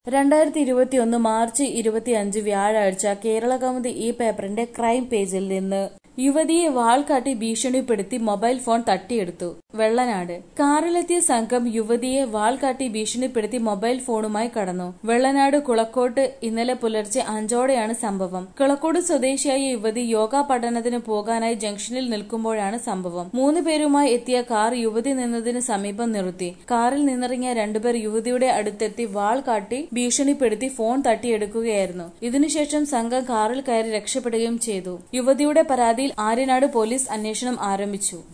രണ്ടായിരത്തി ഇരുപത്തിയൊന്ന് മാർച്ച് ഇരുപത്തിയഞ്ച് വ്യാഴാഴ്ച കേരളകൗമുദി ഈ പേപ്പറിന്റെ ക്രൈം പേജിൽ നിന്ന് യുവതിയെ വാൾ കാട്ടി ഭീഷണിപ്പെടുത്തി മൊബൈൽ ഫോൺ തട്ടിയെടുത്തു വെള്ളനാട് കാറിലെത്തിയ സംഘം യുവതിയെ വാൾ കാട്ടി ഭീഷണിപ്പെടുത്തി മൊബൈൽ ഫോണുമായി കടന്നു വെള്ളനാട് കുളക്കോട്ട് ഇന്നലെ പുലർച്ചെ അഞ്ചോടെയാണ് സംഭവം കുളക്കോട് സ്വദേശിയായ യുവതി യോഗ പഠനത്തിന് പോകാനായി ജംഗ്ഷനിൽ നിൽക്കുമ്പോഴാണ് സംഭവം മൂന്ന് പേരുമായി എത്തിയ കാർ യുവതി നിന്നതിന് സമീപം നിർത്തി കാറിൽ നിന്നിറങ്ങിയ രണ്ടുപേർ യുവതിയുടെ അടുത്തെത്തി വാൾ കാട്ടി ഭീഷണിപ്പെടുത്തി ഫോൺ തട്ടിയെടുക്കുകയായിരുന്നു ഇതിനുശേഷം സംഘം കാറിൽ കയറി രക്ഷപ്പെടുകയും ചെയ്തു യുവതിയുടെ പരാതിയിൽ ആര്യനാട് പോലീസ് അന്വേഷണം ആരംഭിച്ചു